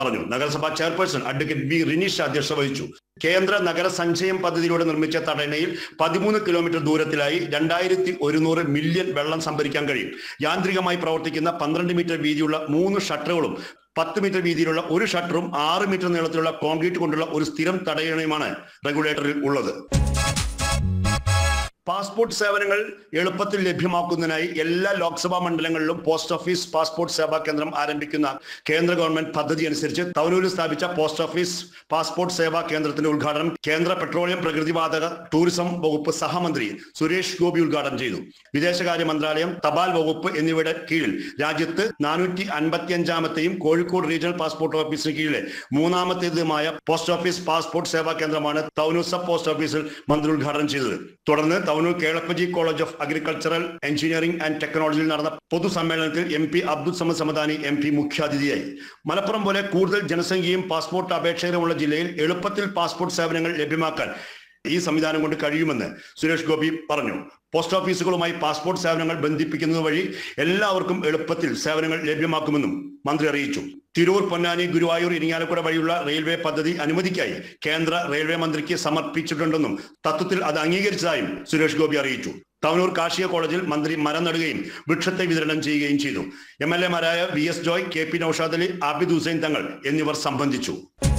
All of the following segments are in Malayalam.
പറഞ്ഞു നഗരസഭാ ചെയർപേഴ്സൺ അഡ്വക്കേറ്റ് ബി റിനീഷ് അധ്യക്ഷത വഹിച്ചു കേന്ദ്ര നഗര സഞ്ചയം പദ്ധതിയിലൂടെ നിർമ്മിച്ച തടയണയിൽ പതിമൂന്ന് കിലോമീറ്റർ ദൂരത്തിലായി രണ്ടായിരത്തി ഒരുന്നൂറ് മില്യൺ വെള്ളം സംഭരിക്കാൻ കഴിയും യാന്ത്രികമായി പ്രവർത്തിക്കുന്ന പന്ത്രണ്ട് മീറ്റർ വീതിയുള്ള മൂന്ന് ഷട്ടറുകളും പത്ത് മീറ്റർ വീതിയിലുള്ള ഒരു ഷട്ടറും ആറ് മീറ്റർ നീളത്തിലുള്ള കോൺക്രീറ്റ് കൊണ്ടുള്ള ഒരു സ്ഥിരം തടയണയുമാണ് റെഗുലേറ്ററിൽ ഉള്ളത് പാസ്പോർട്ട് സേവനങ്ങൾ എളുപ്പത്തിൽ ലഭ്യമാക്കുന്നതിനായി എല്ലാ ലോക്സഭാ മണ്ഡലങ്ങളിലും പോസ്റ്റ് ഓഫീസ് പാസ്പോർട്ട് സേവാ കേന്ദ്രം ആരംഭിക്കുന്ന കേന്ദ്ര ഗവൺമെന്റ് പദ്ധതി അനുസരിച്ച് തവനൂരിൽ സ്ഥാപിച്ച പോസ്റ്റ് ഓഫീസ് പാസ്പോർട്ട് സേവാ കേന്ദ്രത്തിന്റെ ഉദ്ഘാടനം കേന്ദ്ര പെട്രോളിയം പ്രകൃതിവാതക ടൂറിസം വകുപ്പ് സഹമന്ത്രി സുരേഷ് ഗോപി ഉദ്ഘാടനം ചെയ്തു വിദേശകാര്യ മന്ത്രാലയം തപാൽ വകുപ്പ് എന്നിവയുടെ കീഴിൽ രാജ്യത്ത് നാനൂറ്റി അൻപത്തി അഞ്ചാമത്തെയും കോഴിക്കോട് റീജിയണൽ പാസ്പോർട്ട് ഓഫീസിന് കീഴിലെ മൂന്നാമത്തേതുമായ പോസ്റ്റ് ഓഫീസ് പാസ്പോർട്ട് സേവാ കേന്ദ്രമാണ് തവനൂർ സബ് പോസ്റ്റ് ഓഫീസിൽ മന്ത്രി ഉദ്ഘാടനം ചെയ്തത് തുടർന്ന് Thavanur Kelappaji college of agricultural engineering and ടെക്നോളജിയിൽ നടന്ന പൊതുസമ്മേളനത്തിൽ M P Abdul Samad Samadani M P മുഖ്യാതിഥിയായി മലപ്പുറം പോലെ കൂടുതൽ ജനസംഖ്യയും പാസ്പോർട്ട് അപേക്ഷകരുമുള്ള ജില്ലയിൽ എളുപ്പത്തിൽ പാസ്പോർട്ട് സേവനങ്ങൾ ലഭ്യമാക്കാൻ ഈ സംവിധാനം കൊണ്ട് കഴിയുമെന്ന് സുരേഷ് ഗോപി പറഞ്ഞു പോസ്റ്റ് ഓഫീസുകളുമായി പാസ്പോർട്ട് സേവനങ്ങൾ ബന്ധിപ്പിക്കുന്നത് വഴി എല്ലാവർക്കും എളുപ്പത്തിൽ സേവനങ്ങൾ ലഭ്യമാക്കുമെന്നും മന്ത്രി അറിയിച്ചു തിരൂർ പൊന്നാനി ഗുരുവായൂർ ഇരിങ്ങാലക്കുട വഴിയുള്ള റെയിൽവേ പദ്ധതി അനുമതിക്കായി കേന്ദ്ര റെയിൽവേ മന്ത്രിക്ക് സമർപ്പിച്ചിട്ടുണ്ടെന്നും തത്വത്തിൽ അത് അംഗീകരിച്ചതായും സുരേഷ് ഗോപി അറിയിച്ചു തവനൂർ കാർഷിക കോളേജിൽ മന്ത്രി മരം നടുകയും വൃക്ഷത്തെ വിതരണം ചെയ്യുകയും ചെയ്തു എം എൽ എമാരായ V S Joy K P Naushad Ali Abid Hussain Thangal എന്നിവർ സംബന്ധിച്ചു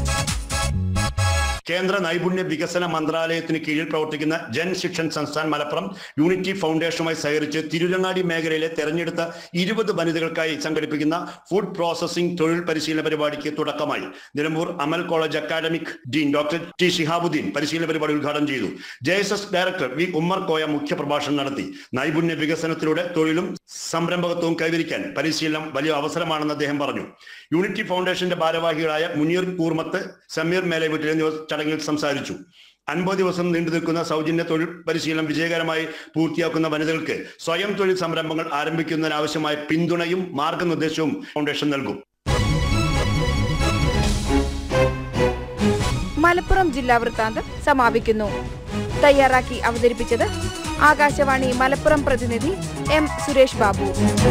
കേന്ദ്ര നൈപുണ്യ വികസന മന്ത്രാലയത്തിന് കീഴിൽ പ്രവർത്തിക്കുന്ന ജൻ ശിക്ഷൻ സംസ്ഥാൻ മലപ്പുറം യൂണിറ്റി ഫൗണ്ടേഷനുമായി സഹകരിച്ച് തിരുരങ്ങാടി മേഖലയിലെ തെരഞ്ഞെടുത്ത ഇരുപത് വനിതകൾക്കായി സംഘടിപ്പിക്കുന്ന ഫുഡ് പ്രോസസിംഗ് തൊഴിൽ പരിശീലന പരിപാടിക്ക് തുടക്കമായി Nilambur Amal college academic dean doctor T Shihabuddin പരിശീലന പരിപാടി ഉദ്ഘാടനം ചെയ്തു J S S director V Ummer Koya മുഖ്യപ്രഭാഷണം നടത്തി നൈപുണ്യ വികസനത്തിലൂടെ തൊഴിലും സംരംഭകത്വവും കൈവരിക്കാൻ പരിശീലനം വലിയ അവസരമാണെന്ന് അദ്ദേഹം പറഞ്ഞു യൂണിറ്റി ഫൗണ്ടേഷന്റെ ഭാരവാഹികളായ മുനീർ കൂർമത്ത് സമീർ മേലവീട്ടിൽ എന്നിവർ ചടങ്ങിൽ സംസാരിച്ചു അൻപത് ദിവസം നീണ്ടു നിൽക്കുന്ന സൗജന്യ തൊഴിൽ പരിശീലനം വിജയകരമായി പൂർത്തിയാക്കുന്ന വനിതകൾക്ക് സ്വയം തൊഴിൽ സംരംഭങ്ങൾ ആരംഭിക്കുന്നതിനാവശ്യമായ പിന്തുണയും മാർഗനിർദ്ദേശവും ഫൗണ്ടേഷൻ നൽകും മലപ്പുറം ജില്ലാ വൃത്താന്തം സമാപിക്കുന്നു തയ്യാറാക്കി അവതരിപ്പിച്ചത് ആകാശവാണി മലപ്പുറം പ്രതിനിധി എം സുരേഷ് ബാബു